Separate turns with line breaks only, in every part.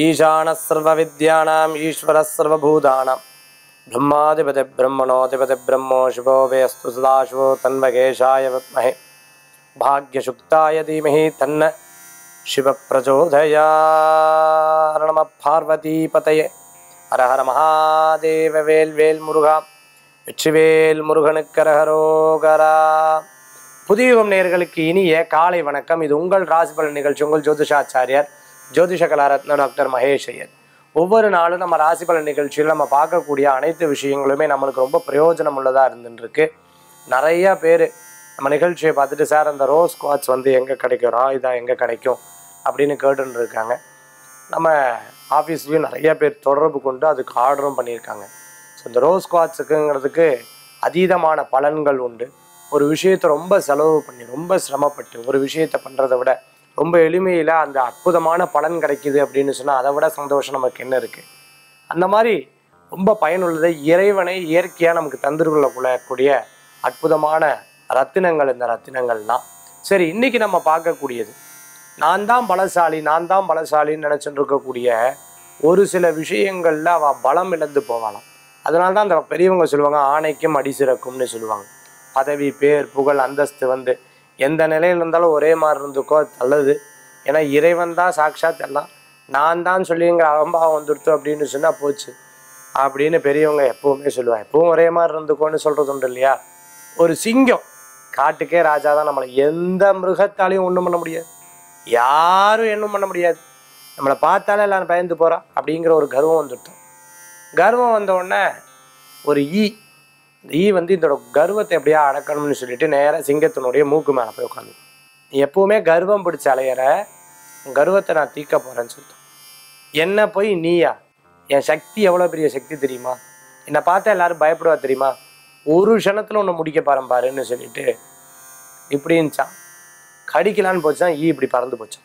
ஈசான சர்வ வித்யானாம் ஈஸ்வர சர்வபூதானாம் பிரம்மாதிபதி பிரம்மணோதிபதி பிரம்மோ சிவோவேஸ்து சதாசிவோ தன்வகேஷாய வித்மஹே பாக்யசுக்தாய தீமஹி தன்ன சிவ பிரச்சோதயா நம பார்வதிபதயே ஹர ஹர மகாதேவ வேல் வேல் முருகா வெற்றிவேல் முருகனுக்கரகரோகரா புதியுகம் நேயர்களுக்கு இனிய காலை வணக்கம் இது உங்கள் ராசிபலன் நிகழ்ச்சி உங்கள் ஜோதிஷாச்சாரியார் ஜோதிஷ கலாரத்ன டாக்டர் மகேஷ் ஐயர் ஒவ்வொரு நாளும் நம்ம ராசிபலன் நிகழ்ச்சியில் நம்ம பார்க்கக்கூடிய அனைத்து விஷயங்களுமே நம்மளுக்கு ரொம்ப பிரயோஜனம் உள்ளதாக இருந்துருக்கு நிறைய பேர் நம்ம நிகழ்ச்சியை பார்த்துட்டு சார் அந்த ரோஸ் குவாட்ஸ் வந்து எங்கே கிடைக்கும் ராயுதா எங்கே கிடைக்கும் அப்படின்னு கேட்டுன்னு இருக்காங்க நம்ம ஆஃபீஸ்லேயும் நிறைய பேர் தொடர்பு கொண்டு அதுக்கு ஆர்டரும் பண்ணியிருக்காங்க ஸோ இந்த ரோஸ் குவாட்ஸுக்குங்கிறதுக்கு அதீதமான பலன்கள் உண்டு ஒரு விஷயத்தை ரொம்ப செலவு பண்ணி ரொம்ப சிரமப்பட்டு ஒரு விஷயத்தை பண்ணுறதை விட ரொம்ப எளிமையில் அந்த அற்புதமான பலன் கிடைக்குது அப்படின்னு சொன்னால் அதை விட சந்தோஷம் நமக்கு என்ன இருக்குது அந்த மாதிரி ரொம்ப பயனுள்ளதை இறைவனை இயற்கையாக நமக்கு தந்துருக்குள்ள கொள்ளக்கூடிய அற்புதமான ரத்தினங்கள் இந்த ரத்தினங்கள்லாம் சரி இன்னைக்கு நம்ம பார்க்கக்கூடியது நான் தான் பலசாலி நான் தான் பலசாலின்னு நினச்சிட்டு இருக்கக்கூடிய ஒரு சில விஷயங்களில் அவள் பலம் இழந்து போகலாம் அதனால தான் அந்த பெரியவங்க சொல்லுவாங்க ஆணைக்கும் அடி சிறக்கும்னு சொல்லுவாங்க பதவி பேர் புகழ் அந்தஸ்து வந்து எந்த நிலையில் இருந்தாலும் ஒரே மாதிரி இருந்துக்கோ அது நல்லது ஏன்னா இறைவன் தான் சாட்சாத் எல்லாம் நான் தான் சொல்லிங்கிற அகம்பாவம் வந்துடுத்து அப்படின்னு சொன்னால் போச்சு அப்படின்னு பெரியவங்க எப்பவுமே சொல்லுவாங்க எப்பவும் ஒரே மாதிரி இருந்துக்கோன்னு சொல்கிறது உண்டு இல்லையா ஒரு சிங்கம் காட்டுக்கே ராஜா தான் நம்மளை எந்த மிருகத்தாலையும் ஒன்றும் பண்ண முடியாது யாரும் ஒன்றும் பண்ண முடியாது நம்மளை பார்த்தாலே எல்லாரும் பயந்து போகிறா அப்படிங்கிற ஒரு கர்வம் வந்துட்டோம் கர்வம் வந்த உடனே ஒரு ஈ இந்த ஈ வந்து இதோட கர்வத்தை எப்படியா அடக்கணும்னு சொல்லிட்டு நேராக சிங்கத்தினுடைய மூக்கு மேலே போய் உட்காந்து நீ எப்பவுமே கர்வம் பிடிச்ச அலையிற உன் கர்வத்தை நான் தீக்க போகிறேன்னு சொல்லிட்டு என்ன போய் நீயா என் சக்தி எவ்வளோ பெரிய சக்தி தெரியுமா என்னை பார்த்தா எல்லாரும் பயப்படுவா தெரியுமா ஒரு க்ஷணத்தில் ஒன்று முடிக்க பாருங்க பாருன்னு சொல்லிட்டு இப்படின்ச்சான் கடிக்கலான்னு போச்சான் ஈ இப்படி பறந்து போச்சான்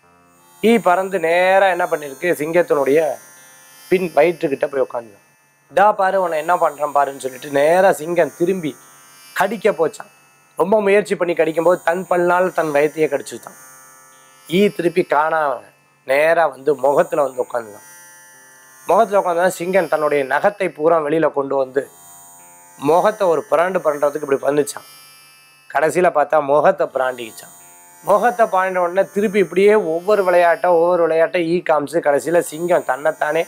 ஈ பறந்து நேராக என்ன பண்ணியிருக்கு சிங்கத்தினுடைய பின் வயிற்றுக்கிட்ட போய் உட்காந்து இதா பாரு உன்னை என்ன பண்ணுறேன் பாருன்னு சொல்லிட்டு நேராக சிங்கம் திரும்பி கடிக்க போச்சான் ரொம்ப முயற்சி பண்ணி கடிக்கும்போது தன் பல்னால் தன் வயத்தையே கடிச்சுட்டான் ஈ திருப்பி காணாம நேராக வந்து முகத்தில் வந்து உட்காந்துதான் முகத்தில் உட்காந்து சிங்கம் தன்னுடைய நகத்தை பூரா வெளியில் கொண்டு வந்து முகத்தை ஒரு புரண்டு பண்ணுறதுக்கு இப்படி பண்ணுச்சான் கடைசியில் பார்த்தா முகத்தை பிராண்டிக்கிச்சான் முகத்தை பாண்ட உடனே திருப்பி இப்படியே ஒவ்வொரு விளையாட்டை ஒவ்வொரு விளையாட்டை ஈ காமிச்சு கடைசியில் சிங்கம் தன்னைத்தானே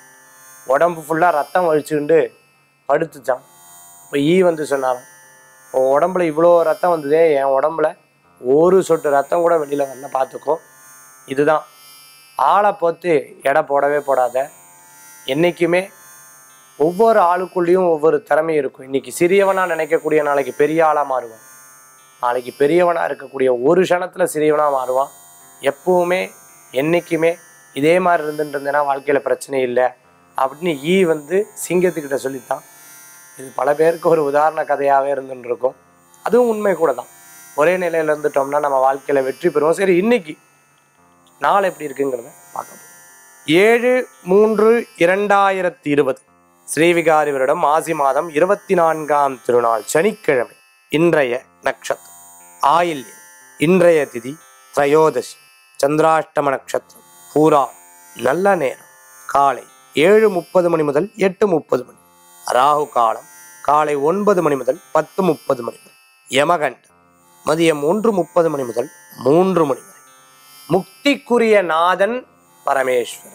உடம்பு ஃபுல்லாக ரத்தம் வலிச்சுக்கிண்டு படுத்துச்சான் இப்போ ஈ வந்து சொன்னாராம் உன் உடம்புல இவ்வளோ ரத்தம் வந்ததே என் உடம்புல ஒரு சொட்டு ரத்தம் கூட வெளியில் வரல பார்த்துக்கோ இதுதான் ஆளை பார்த்து எடை போடவே போடாத என்றைக்குமே ஒவ்வொரு ஆளுக்குள்ளேயும் ஒவ்வொரு திறமை இருக்கும் இன்னைக்கு சிறியவனாக நினைக்கக்கூடிய நாளைக்கு பெரிய ஆளாக மாறுவான் நாளைக்கு பெரியவனாக இருக்கக்கூடிய ஒரு க்ஷணத்தில் சிறியவனாக மாறுவான் எப்பவுமே என்றைக்குமே இதே மாதிரி இருந்துட்டு இருந்தேன்னா வாழ்க்கையில் பிரச்சனை இல்லை அப்படின்னு ஈ வந்து சிங்கத்துக்கிட்ட சொல்லித்தான் இது பல பேருக்கு ஒரு உதாரண கதையாகவே இருந்துட்டு இருக்கும் அதுவும் உண்மை கூட தான் ஒரே நிலையில் இருந்துட்டோம்னா நம்ம வாழ்க்கையில் வெற்றி பெறுவோம் சரி இன்னைக்கு நாள் எப்படி இருக்குங்கிறத பார்க்க போறோம். ஏழு மூன்று இரண்டாயிரத்தி இருபது ஸ்ரீவிகாரி வருடம் ஆசி மாதம் இருபத்தி நான்காம் திருநாள் சனிக்கிழமை இன்றைய நட்சத்திரம் ஆயில்யம் இன்றைய திதி திரையோதசி சந்திராஷ்டம நட்சத்திரம் பூரா நல்ல நேரம் காலை ஏழு முப்பது மணி முதல் எட்டு முப்பது மணி ராகு காலம் காலை ஒன்பது மணி முதல் பத்து முப்பது மணி வரை யமகண்டம் மதியம் ஒன்று முப்பது மணி முதல் மூன்று மணி வரை முக்திக்குரிய நாதன் பரமேஸ்வரன்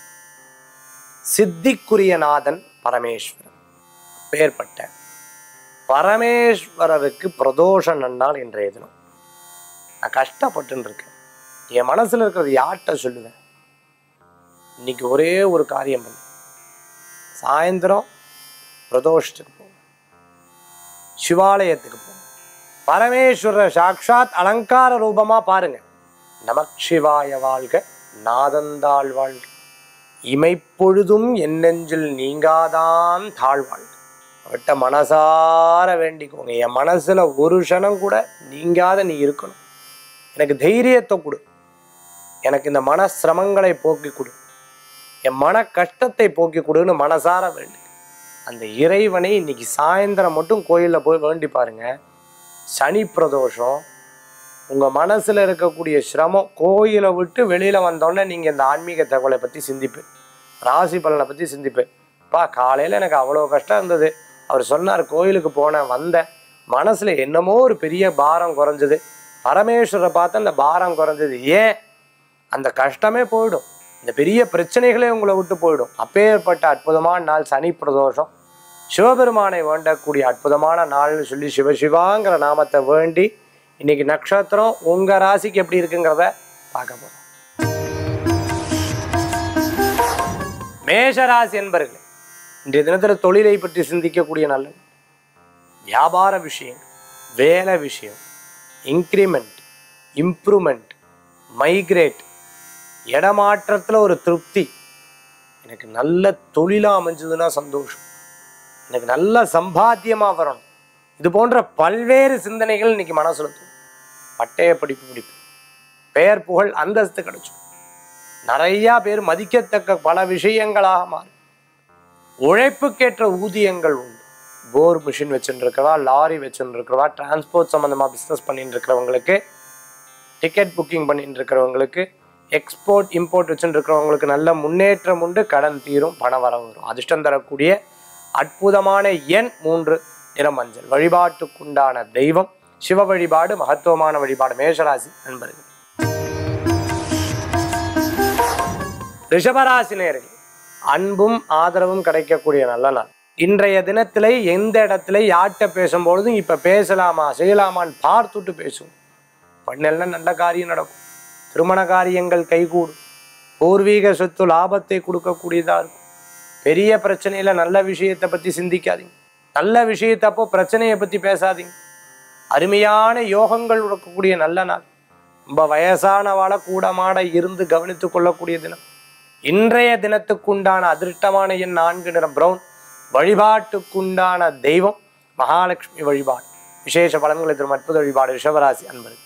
சித்திக்குரிய நாதன் பரமேஸ்வரன் பேர்பட்ட பரமேஸ்வரருக்கு பிரதோஷ நன்னாள் இன்றைய தினம் நான் கஷ்டப்பட்டுன்னு இருக்கேன் என் மனசுல இருக்கிறது யார்கிட்ட சொல்லுவேன் இன்னைக்கு ஒரே ஒரு காரியம் பண்ணு சாயந்தரம் பிரதோஷத்துக்கு போகும் சிவாலயத்துக்கு போகும் பரமேஸ்வரர் சாக்ஷாத் அலங்கார ரூபமா பாருங்க நமச்சிவாய வாழ்க நாதந்தாள் வாழ்க இமைப்பொழுதும் என் நெஞ்சில் நீங்காதான் தாழ்வாழ்க அவட்ட மனசார வேண்டிக்கோங்க என் மனசுல ஒரு க்ஷணம் கூட நீங்காத நீ இருக்கணும் எனக்கு தைரியத்தை கொடு எனக்கு இந்த மன சிரமங்களை போக்கி கொடு என் மன கஷ்டத்தை போக்கி கொடுன்னு மனசார வேண்டி அந்த இறைவனை இன்னைக்கு சாயந்தரம் மட்டும் கோயிலில் போய் வேண்டி பாருங்க சனி பிரதோஷம் உங்கள் மனசில் இருக்கக்கூடிய சிரமம் கோயிலை விட்டு வெளியில் வந்தோடனே நீங்கள் இந்த ஆன்மீக தகவலை பற்றி சிந்திப்பேன் ராசி பலனை பற்றி சிந்திப்பேன் பா காலையில் எனக்கு அவ்வளோ கஷ்டம் இருந்தது அவர் சொன்னார் கோயிலுக்கு போனேன் வந்தேன் மனசில் என்னமோ ஒரு பெரிய பாரம் குறைஞ்சது பரமேஸ்வரை பார்த்து அந்த பாரம் குறைஞ்சது ஏன் அந்த கஷ்டமே போயிடும் இந்த பெரிய பிரச்சனைகளே உங்களை விட்டு போயிடும் அப்பேற்பட்ட அற்புதமான நாள் சனி பிரதோஷம் சிவபெருமானை வேண்டக்கூடிய அற்புதமான நாள்னு சொல்லி சிவசிவாங்கிற நாமத்தை வேண்டி இன்னைக்கு நட்சத்திரம் உங்க ராசிக்கு எப்படி இருக்குங்கிறத பார்க்க போறோம் மேஷராசி என்பர்களே இன்றைய தினத்தில் தொழிலை பற்றி சிந்திக்கக்கூடிய நல்ல வியாபார விஷயம் வேலை விஷயம் இன்க்ரிமெண்ட் இம்ப்ரூவ்மெண்ட் மைக்ரேட் இடமாற்றத்தில் ஒரு திருப்தி எனக்கு நல்ல தொழிலாக அமைஞ்சதுன்னா சந்தோஷம் எனக்கு நல்ல சம்பாத்தியமாக வரணும் இது போன்ற பல்வேறு சிந்தனைகள் இன்னைக்கு மனசுல தோணும் பட்டய படிப்பு படிப்பு பெயர் புகழ் அந்தஸ்து கிடைச்சும் நிறையா பேர் மதிக்கத்தக்க பல விஷயங்களாக மாறும் உழைப்புக்கேற்ற ஊதியங்கள் உண்டு போர் மிஷின் வச்சுட்டு இருக்கிறவா லாரி வச்சுட்டு இருக்கிறவா டிரான்ஸ்போர்ட் சம்மந்தமாக பிஸ்னஸ் பண்ணிட்டு இருக்கிறவங்களுக்கு டிக்கெட் புக்கிங் பண்ணிட்டு இருக்கிறவங்களுக்கு எக்ஸ்போர்ட் இம்போர்ட் வச்சுட்டு இருக்கிறவங்களுக்கு நல்ல முன்னேற்றம் உண்டு கடன் தீரும் பண வரவு வரும் அதிர்ஷ்டம் தரக்கூடிய அற்புதமான எண் மூன்று நிறமஞ்சள் வழிபாட்டுக்குண்டான தெய்வம் சிவ வழிபாடு மகத்துவமான வழிபாடு மேஷராசி நண்பர்கள் ரிஷபராசி நேயர்களே அன்பும் ஆதரவும் கிடைக்கக்கூடிய நல்ல நாள் இன்றைய தினத்திலே எந்த இடத்துல யார்கிட்ட பேசும்பொழுதும் இப்ப பேசலாமா செய்யலாமான்னு பார்த்துட்டு பேசுவோம் பண்ணலாம் நல்ல காரியம் நடக்கும் திருமண காரியங்கள் கைகூடும் பூர்வீக சொத்து லாபத்தை கொடுக்கக்கூடியதா இருக்கும் பெரிய பிரச்சனையில நல்ல விஷயத்தை பத்தி சிந்திக்காதீங்க நல்ல விஷயத்தப்போ பிரச்சனையை பத்தி பேசாதீங்க அருமையான யோகங்கள் கொடுக்கக்கூடிய நல்ல நாள் ரொம்ப வயசானவாளை கூடமாட இருந்து கவனித்துக் கொள்ளக்கூடிய தினம் இன்றைய தினத்துக்குண்டான அதிர்ஷ்டமான எண் நான்கு நிறம் பிரவுன் வழிபாட்டுக்குண்டான தெய்வம் மகாலட்சுமி வழிபாடு விசேஷ பலன்களை தரும் அற்புத வழிபாடு ரிஷபராசி அன்பர்கள்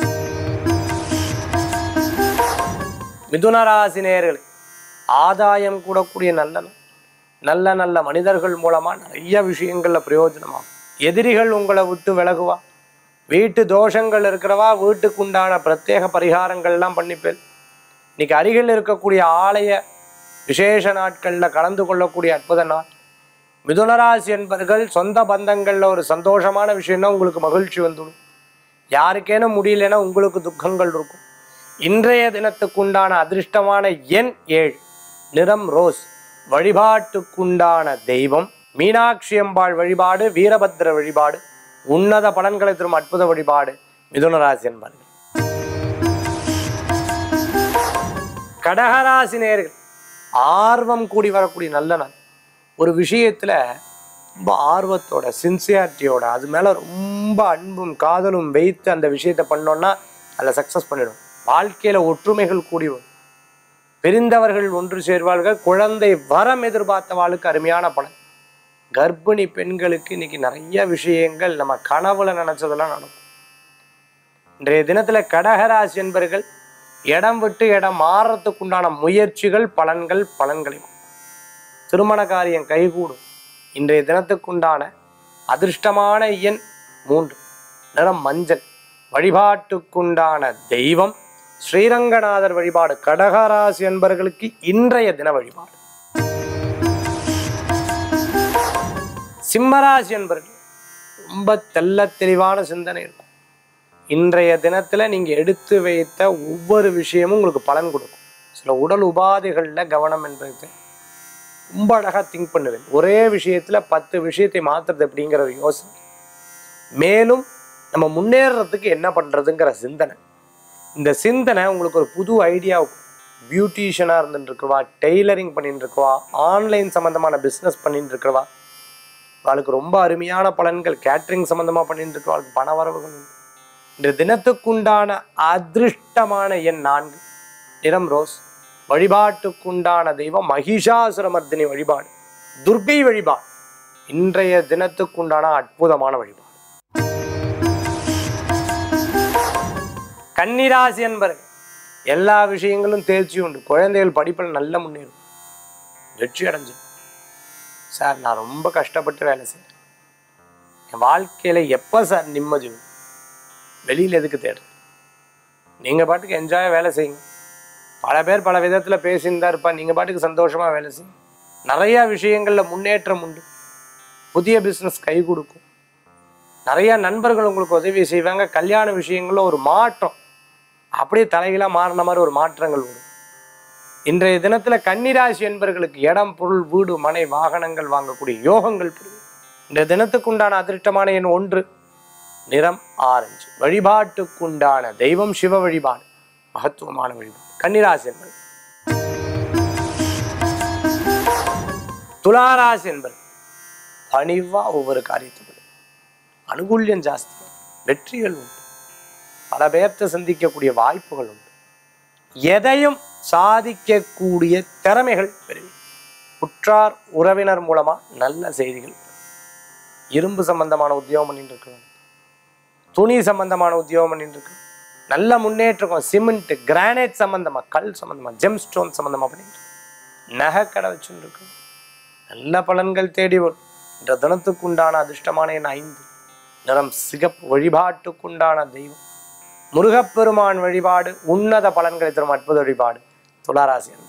மிதுனராசி நேயர்களே ஆதாயம் கூடக்கூடிய நல்ல நாள். நல்ல நல்ல மனிதர்கள் மூலமா நிறைய விஷயங்கள்ல பிரயோஜனமாகும் எதிரிகள் உங்களை விட்டு விலகுவா வீட்டு தோஷங்கள் இருக்கிறவா வீட்டுக்குண்டான பிரத்யேக பரிகாரங்கள்லாம் பண்ணிப்பேன் இன்னைக்கு அருகில் இருக்கக்கூடிய ஆலய விசேஷ நாட்கள்ல கலந்து கொள்ளக்கூடிய அற்புத நாள் மிதுனராசி என்பர்கள் சொந்த பந்தங்கள்ல ஒரு சந்தோஷமான விஷயம்னா உங்களுக்கு மகிழ்ச்சி வந்துடும் யாருக்கேனும் முடியலன்னா உங்களுக்கு துக்கங்கள் இருக்கும் இன்றைய தினத்துக்குண்டான அதிர்ஷ்டமான எண் ஏழு நிறம் ரோஸ் வழிபாட்டுக்குண்டான தெய்வம் மீனாட்சி அம்பாள் வழிபாடு வீரபத்திர வழிபாடு உன்னத பலன்களை தரும் அற்புத வழிபாடு மிதுனராசி என்பர்கள் கடகராசி நேர்கள் ஆர்வம் கூடி வரக்கூடிய நல்ல நாள் ஒரு விஷயத்துல ரொம்ப ஆர்வத்தோட சின்சியாரிட்டியோட அது மேல ரொம்ப அன்பும் காதலும் வைத்து அந்த விஷயத்தை பண்ணோம்னா அதில் சக்ஸஸ் பண்ணிடும் வாழ்க்கையில ஒற்றுமைகள் கூடி வரும் பிரிந்தவர்கள் ஒன்று சேர்வார்கள் குழந்தை வரம் எதிர்பார்த்தவாளுக்கு அருமையான பலன் கர்ப்பிணி பெண்களுக்கு இன்னைக்கு நிறைய விஷயங்கள் நம்ம கனவுல நினைச்சதெல்லாம் நடக்கும் இன்றைய தினத்துல கடகராசி என்பர்கள் இடம் விட்டு இடம் மாறுறதுக்குண்டான முயற்சிகள் பலன்கள் பலன்களை கொடுக்கும். திருமண காரியம் கைகூடும் இன்றைய தினத்துக்குண்டான அதிர்ஷ்டமான எண் மூன்று நிறம் மஞ்சள் வழிபாட்டுக்குண்டான தெய்வம் ஸ்ரீரங்கநாதர் வழிபாடு கடகராசி என்பர்களுக்கு இன்றைய தின வழிபாடு சிம்மராசி என்பர்கள் ரொம்ப தெள்ள தெளிவான சிந்தனை இருக்கும் இன்றைய தினத்துல நீங்க எடுத்து வைத்த ஒவ்வொரு விஷயமும் உங்களுக்கு பலன் கொடுக்கும் சில உடல் உபாதைகள்ல கவனம் என்பது ரொம்ப அழகா திங்க் பண்ணுவேன் ஒரே விஷயத்துல பத்து விஷயத்தை மாத்துறது அப்படிங்கிற ஒரு யோசனை மேலும் நம்ம முன்னேறதுக்கு என்ன பண்றதுங்கிற சிந்தனை இந்த சிந்தனை உங்களுக்கு ஒரு புது ஐடியா பியூட்டிஷியனாக இருந்துட்டு இருக்கவா டெய்லரிங் பண்ணிட்டு இருக்கவா ஆன்லைன் சம்மந்தமான பிஸ்னஸ் பண்ணிட்டு இருக்கவா அவளுக்கு ரொம்ப அருமையான பலன்கள் கேட்ரிங் சம்மந்தமாக பண்ணிட்டு இருக்கவா அவளுக்கு பண வரவுகள் உண்டு இந்த தினத்துக்குண்டான அதிருஷ்டமான எண் நான்கு நிறம் ரோஸ் வழிபாட்டுக்குண்டான தெய்வம் மகிஷாசுரமர்தினி வழிபாடு துர்க்கை வழிபாடு இன்றைய தினத்துக்குண்டான அற்புதமான வழிபாடு கன்னிராசி என்பது எல்லா விஷயங்களும் தேர்ச்சி உண்டு குழந்தைகள் படிப்பில் நல்ல முன்னேறும் வெற்றி அடைஞ்சு சார் நான் ரொம்ப கஷ்டப்பட்டு வேலை செய்கிறேன் என் வாழ்க்கையில் எப்போ சார் நிம்மதி வரும்? வெளியில் எதுக்கு தேடுறேன் நீங்கள் பாட்டுக்கு என்ஜாயாக வேலை செய்யுங்க பல பேர் பல விதத்தில் பேசியிருந்தா இருப்பா நீங்கள் பாட்டுக்கு சந்தோஷமாக வேலை செய்யுங்க நிறையா விஷயங்களில் முன்னேற்றம் உண்டு புதிய பிஸ்னஸ் கை கொடுக்கும் நிறைய நண்பர்கள் உங்களுக்கு உதவி செய்வாங்க கல்யாண விஷயங்கள்ல ஒரு மாற்றம் அப்படியே தலைகளாக மாறின மாதிரி ஒரு மாற்றங்கள் வரும் இன்றைய தினத்துல கன்னிராசி என்பவர்களுக்கு இடம் பொருள் வீடு மனை வாகனங்கள் வாங்கக்கூடிய யோகங்கள் பெறும் இந்த தினத்துக்குண்டான அதிர்ஷ்டமான எண் ஒன்று நிறம் ஆரஞ்சு வழிபாட்டுக்குண்டான தெய்வம் சிவ வழிபாடு மகத்துவமான வழிபாடு கன்னிராசி என்பது துளாராசி என்பது பணிவா ஒவ்வொரு காரியத்தை பண்ணும். அனுகூல்யம் ஜாஸ்தி வெற்றிகள் உண்டு பல பேர்த்த சந்திக்கக்கூடிய வாய்ப்புகள் உண்டு எதையும் சாதிக்கக்கூடிய திறமைகள் பெருகும் உற்றார் உறவினர் மூலமா நல்ல செய்திகள் இரும்பு சம்பந்தமான உத்தியோகம் பண்ணிட்டு இருக்கிறவங்க துணி சம்பந்தமான உத்தியோகம் பண்ணிட்டு இருக்கு நல்ல முன்னேற்றம் சிமெண்ட் கிரானைட் சம்பந்தமா கல் சம்பந்தமா ஜெம் ஸ்டோன் சம்பந்தமா பண்ணிட்டு இருக்கு. நகை கடை வச்சுட்டு இருக்கு நல்ல பலன்கள் தேடி வரும் என்ற தினத்துக்குண்டான அதிர்ஷ்டமான எண் ஐந்து நிறம் சிகப்பு வழிபாட்டுக்குண்டான தெய்வம் முருகப்பெருமான் வழிபாடு உன்னத பலன்களை தரும் அற்புத வழிபாடு துளாராசி என்பது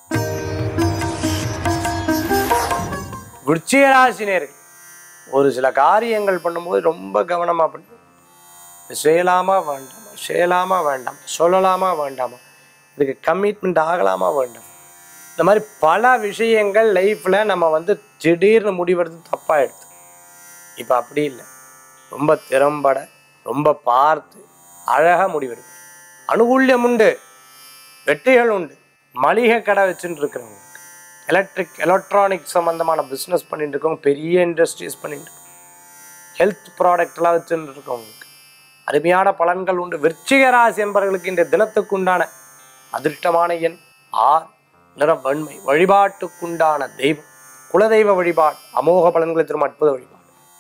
விருச்சிகராசினியர்கள் ஒரு சில காரியங்கள் பண்ணும்போது ரொம்ப கவனமா பண்ணும் இது செய்யலாமா வேண்டாமா செய்யலாமா வேண்டாம் சொல்லலாமா வேண்டாமா இதுக்கு கமிட்மெண்ட் ஆகலாமா வேண்டாம் இந்த மாதிரி பல விஷயங்கள் லைஃப்ல நம்ம வந்து திடீர்னு முடிவெடுத்து தப்பாயிடுது இப்போ அப்படி இல்லை ரொம்ப திறம்பட ரொம்ப பார்த்து அழகா முடிவெடுக்கும் அனுகூல்யம் உண்டு வெற்றிகள் உண்டு மளிகை கடை வச்சுட்டு இருக்கிறவங்களுக்கு எலக்ட்ரிக் எலக்ட்ரானிக் சம்பந்தமான பிஸ்னஸ் பண்ணிட்டு இருக்கவங்க பெரிய இண்டஸ்ட்ரீஸ் பண்ணிட்டு இருக்கவங்க ஹெல்த் ப்ராடக்ட்லாம் வச்சுட்டு இருக்கவங்களுக்கு அருமையான பலன்கள் உண்டு விருச்சிக ராசி என்பவர்களுக்கு இந்த தினத்துக்கு உண்டான அதிர்ஷ்டமான எண் ஆர் நிற வன்மை வழிபாட்டுக்குண்டான தெய்வம் குலதெய்வ வழிபாடு அமோக பலன்களை தரும் அற்புத வழிபாடு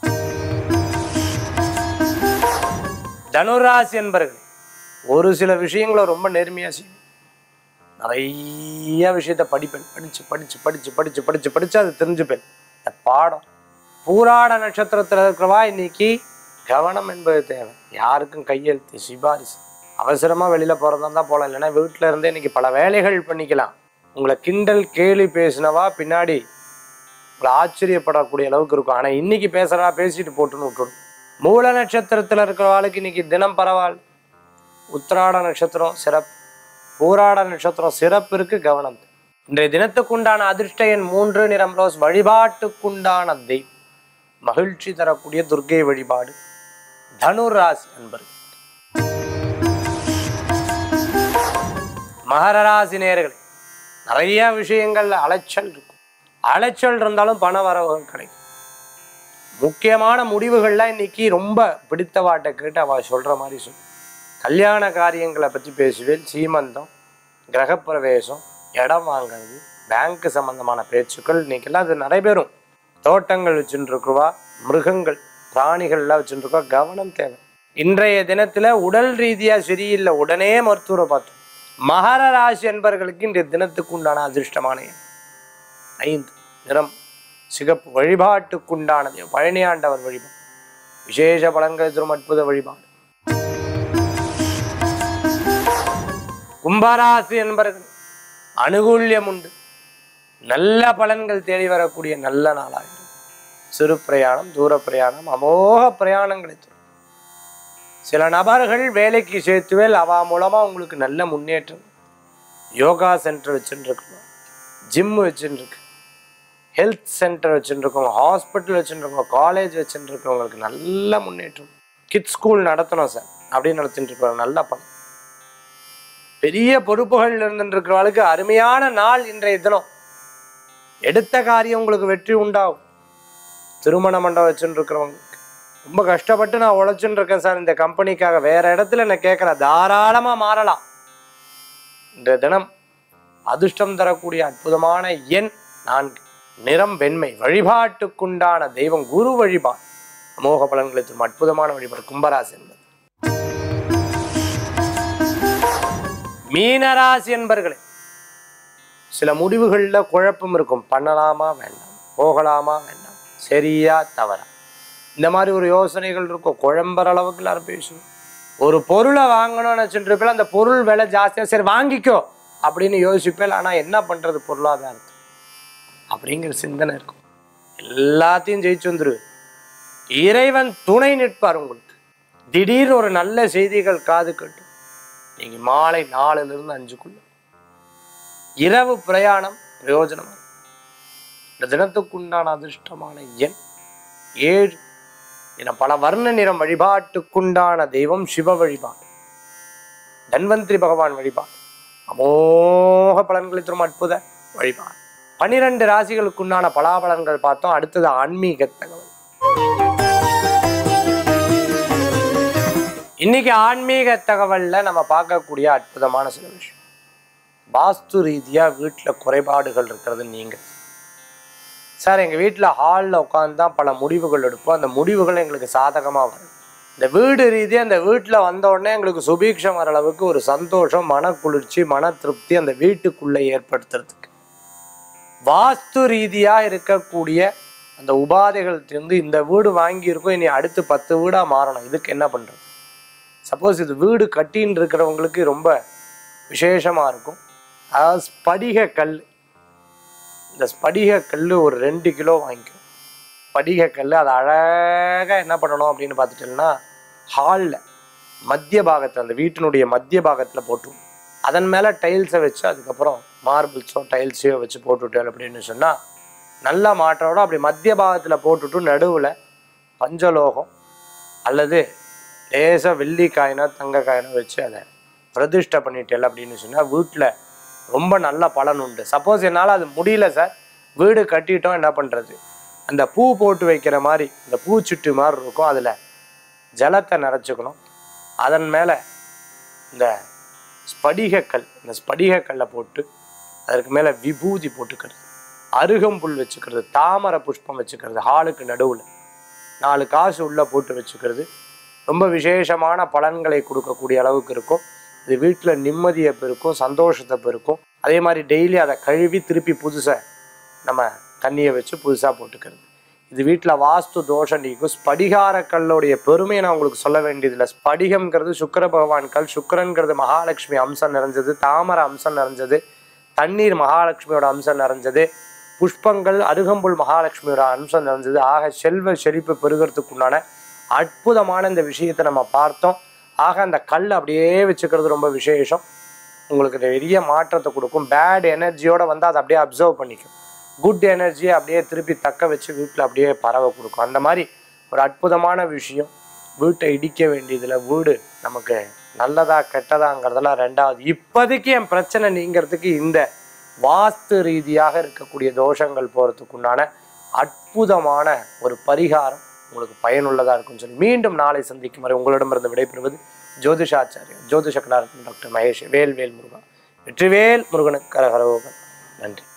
தனுராசி என்பர்கள் ஒரு சில விஷயங்களை ரொம்ப நேர்மையா செய்யும் நிறைய விஷயத்த படிப்பேன் படிச்சு படிச்சு படிச்சு படிச்சு படிச்சு படிச்சு அது தெரிஞ்சுப்பேன் இந்த பாடம் பூராட நட்சத்திரத்துல இருக்கிறவா இன்னைக்கு கவனம் என்பது தேவை யாருக்கும் கையெழுத்து சிபாரிசு அவசரமா வெளியில போறதா இருந்தா போகலாம் இல்லைன்னா வீட்டுல இருந்தே இன்னைக்கு பல வேலைகள் பண்ணிக்கலாம் உங்களை கிண்டல் கேலி பேசினவா பின்னாடி உங்களை ஆச்சரியப்படக்கூடிய அளவுக்கு இருக்கும் ஆனா இன்னைக்கு பேசுறா பேசிட்டு போட்டுன்னு விட்டுடும் மூல நட்சத்திரத்துல இருக்கிறவாளுக்கு இன்னைக்கு தினம் பரவாயில்ல உத்திராட நட்சத்திரம் சிறப்பு பூராட நட்சத்திரம் சிறப்பு இருக்கு கவனம் தேவை. இன்றைய தினத்துக்குண்டான அதிர்ஷ்ட எண் மூன்று நிறம் ரோஸ் வழிபாட்டுக்குண்டான தெய்வம் மகிழ்ச்சி தரக்கூடிய துர்க்கை வழிபாடு தனுராசி என்பது மகர ராசி நேயர்களே நிறைய விஷயங்கள்ல அலைச்சல் இருக்கும் அலைச்சல் இருந்தாலும் பண வரவுகள் கிடைக்கும் முக்கியமான முடிவுகள்லாம் இன்னைக்கு ரொம்ப பிடித்தவாட்ட கேட்டு அவ சொல்ற மாதிரி சொல்லு கல்யாண காரியங்களை பற்றி பேசுவேன் சீமந்தம் கிரகப்பிரவேசம் இடம் வாங்குறது பேங்க் சம்பந்தமான பேச்சுக்கள் இன்னைக்கெல்லாம் அது நடைபெறும் தோட்டங்கள் வச்சுட்டு இருக்குவா மிருகங்கள் பிராணிகள்லாம் வச்சுட்டு இருக்கா கவனம் தேவை இன்றைய தினத்துல உடல் ரீதியா சரியில்லை உடனே மருத்துவரை பார்த்தோம் மகர ராசி என்பவர்களுக்கு இன்றைய தினத்துக்கு உண்டான அதிர்ஷ்டமான எண் ஐந்து நிறம் சிகப்பு வழிபாட்டுக்குண்டானது பழனி ஆண்டவர் வழிபாடு விசேஷ பலன்கள் தரும் அற்புத வழிபாடு கும்பராசி என்பவர்கள் அனுகூல்யம் உண்டு நல்ல பலன்கள் தேடி வரக்கூடிய நல்ல நாளாகும் சிறு பிரயாணம் தூர பிரயாணம் அமோக பிரயாணங்களை தரும் சில நபர்கள் வேலைக்கு சேர்த்துவேல் அவ மூலமா உங்களுக்கு நல்ல முன்னேற்றம் யோகா சென்டர் வச்சுட்டு இருக்கணும் ஜிம் வச்சுட்டு இருக்கு ஹெல்த் சென்டர் வச்சுட்டு இருக்கவங்க ஹாஸ்பிட்டல் வச்சுட்டு இருக்கவங்க காலேஜ் வச்சுட்டு இருக்கவங்களுக்கு நல்ல முன்னேற்றம் கிட்ஸ் ஸ்கூல் நடத்தணும் சார் அப்படின்னு நடத்திட்டு இருப்பாங்க நல்ல பலன் பெரிய பொறுப்புகள் இருந்துட்டு இருக்கிறவளுக்கு அருமையான நாள் இன்றைய தினம் எடுத்த காரியம் உங்களுக்கு வெற்றி உண்டாகும் திருமண மண்டபம் வச்சுட்டு இருக்கிறவங்களுக்கு ரொம்ப கஷ்டப்பட்டு நான் உழைச்சுட்டு இருக்கேன் சார் இந்த கம்பெனிக்காக வேற இடத்துல என்ன கேட்கலாம் தாராளமா மாறலாம் இன்றைய தினம் அதிர்ஷ்டம் தரக்கூடிய அற்புதமான எண் நான்கு நிறம் வெண்மை வழிபாட்டுக்குண்டான தெய்வம் குரு வழிபாடு அமோக பலன்களை தரும் அற்புதமான வழிபாடு கும்பராசி என்பது மீனராசி என்பர்களே சில முடிவுகளில் குழப்பம் இருக்கும் பண்ணலாமா வேண்டாம் போகலாமா வேண்டாம் சரியா தவறா இந்த மாதிரி ஒரு யோசனைகள் இருக்கும் குழம்புற அளவுக்கு எல்லாரும் பேசுவோம் ஒரு பொருளை வாங்கணும்னு வச்சுட்டு இருப்பேன் அந்த பொருள் விலை ஜாஸ்தியாக சரி வாங்கிக்கோ அப்படின்னு யோசிப்பேன் ஆனால் என்ன பண்ணுறது பொருளாதாரத்தை அப்படிங்கிற சிந்தனை இருக்கும் எல்லாத்தையும் ஜெயிச்சு வந்துருவேன் இறைவன் துணை நிற்பார் உங்களுக்கு திடீர்னு ஒரு நல்ல செய்திகள் காது கட்டும் நீங்க மாலை நாலுல இருந்து அஞ்சுக்குள்ள இரவு பிரயாணம் பிரயோஜனமா இருக்கும். இந்த தினத்துக்குண்டான அதிர்ஷ்டமான எண் ஏழு என பல வர்ண நிறம் வழிபாட்டுக்குண்டான தெய்வம் சிவ வழிபாடு தன்வந்திரி பகவான் வழிபாடு அமோக பலன்களை தரும் அற்புத வழிபாடு பன்னிரண்டு ராசிகளுக்குண்டான பலாபலன்கள் பார்த்தோம் அடுத்தது ஆன்மீக தகவல் இன்னைக்கு ஆன்மீக தகவல்ல நம்ம பார்க்கக்கூடிய அற்புதமான சில விஷயம் வாஸ்து ரீதியா வீட்டுல குறைபாடுகள் இருக்கிறது நீங்க சார் எங்க வீட்டுல ஹாலில் உட்காந்து தான் பல முடிவுகள் எடுப்போம் அந்த முடிவுகள் எங்களுக்கு சாதகமா வரும் இந்த வீடு ரீதியா அந்த வீட்டுல வந்த உடனே எங்களுக்கு சுபீக்ஷம் வர அளவுக்கு ஒரு சந்தோஷம் மன குளிர்ச்சி மன திருப்தி அந்த வீட்டுக்குள்ள ஏற்படுத்துறதுக்கு வாஸ்து ரீதியா இருக்கக்கூடிய அந்த உபாதைகள் இருந்து இந்த வீடு வாங்கியிருக்கோம் இனி அடுத்து பத்து வீடா மாறணும் இதுக்கு என்ன பண்றது சப்போஸ் இது வீடு கட்டின்னு இருக்கிறவங்களுக்கு ரொம்ப விசேஷமா இருக்கும் அதாவது ஸ்படிக கல் இந்த ஸ்படிக கல் ஒரு ரெண்டு கிலோ வாங்கிக்கும் ஸ்படிக கல் அதை அழகாக என்ன பண்ணணும் அப்படின்னு பார்த்துட்டோம்னா ஹாலில் மத்திய பாகத்தில் அந்த வீட்டினுடைய மத்திய பாகத்தில் போட்டு அதன் மேலே டைல்ஸை வச்சு அதுக்கப்புறம் மார்பிள்ஸோ டைல்ஸையோ வச்சு போட்டுவிட்டேன் அப்படின்னு சொன்னால் நல்ல மாற்றோட அப்படி மத்திய பாகத்தில் போட்டுட்டு நடுவில் பஞ்சலோகம் அல்லது லேசாக வெள்ளி காயினோ தங்க காயினோ வச்சு அதை பிரதிஷ்டை பண்ணிட்டேன் அப்படின்னு சொன்னால் வீட்டில் ரொம்ப நல்ல பலன் உண்டு சப்போஸ் என்னால் அது முடியல சார் வீடு கட்டிட்டோம் என்ன பண்ணுறது அந்த பூ போட்டு வைக்கிற மாதிரி இந்த பூச்சுட்டு மாதிரி இருக்கும் அதில் ஜலத்தை நிறச்சிக்கணும் அதன் மேலே இந்த ஸ்படிகக்கல் இந்த ஸ்படிகக்கல்லை போட்டு அதற்கு மேலே விபூதி போட்டுக்கிறது அருகம்புல் வச்சுக்கிறது தாமரை புஷ்பம் வச்சுக்கிறது ஹாலுக்கு நடுவில் நாலு காசு உள்ளே போட்டு வச்சுக்கிறது ரொம்ப விசேஷமான பலன்களை கொடுக்கக்கூடிய அளவுக்கு இருக்கும் இது வீட்டில் நிம்மதியை பெருக்கும் சந்தோஷத்தை பெருக்கும் அதே மாதிரி டெய்லி அதை கழுவி திருப்பி புதுசாக நம்ம தண்ணியை வச்சு புதுசாக போட்டுக்கிறது இது வீட்டில் வாஸ்து தோஷம் நீக்கும் ஸ்படிகார கல்லுடைய பெருமையை நான் உங்களுக்கு சொல்ல வேண்டியதில்லை ஸ்படிகம்ங்கிறது சுக்கிர பகவான் கல் சுக்கிரன்கிறது மகாலட்சுமி அம்சம் நிறைஞ்சது தாமரை அம்சம் நிறைஞ்சது தண்ணீர் மகாலட்சுமியோட அம்சம் நிறைஞ்சது புஷ்பங்கள் அருகம்புல் மகாலட்சுமியோட அம்சம் நிறைஞ்சது ஆக செல்வ செழிப்பு பெருகிறதுக்குண்டான அற்புதமான இந்த விஷயத்தை நம்ம பார்த்தோம் ஆக அந்த கல் அப்படியே வச்சுக்கிறது ரொம்ப விசேஷம் உங்களுக்கு பெரிய மாற்றத்தை கொடுக்கும் பேட் எனர்ஜியோட வந்து அதை அப்படியே அப்சர்வ் பண்ணிக்கும் குட் எனர்ஜியை அப்படியே திருப்பி தக்க வச்சு வீட்டில் அப்படியே பரவ கொடுக்கும் அந்த மாதிரி ஒரு அற்புதமான விஷயம் வீட்டை இடிக்க வேண்டியதில் வீடு நமக்கு நல்லதா கெட்டதாங்கிறதெல்லாம் ரெண்டாவது இப்போதைக்கு என் பிரச்சனை நீங்கிறதுக்கு இந்த வாஸ்து ரீதியாக இருக்கக்கூடிய தோஷங்கள் போகிறதுக்குண்டான அற்புதமான ஒரு பரிகாரம் உங்களுக்கு பயனுள்ளதாக இருக்கும்னு சொல்லி மீண்டும் நாளை சந்திக்கும் வரை உங்களிடமிருந்து விடைபெறுவது ஜோதிஷாச்சாரியர் ஜோதிஷ கலாரத்ன டாக்டர் மகேஷ் வேல் வேல் முருகா வெற்றிவேல் முருகனுக்கு கரகரோகன் நன்றி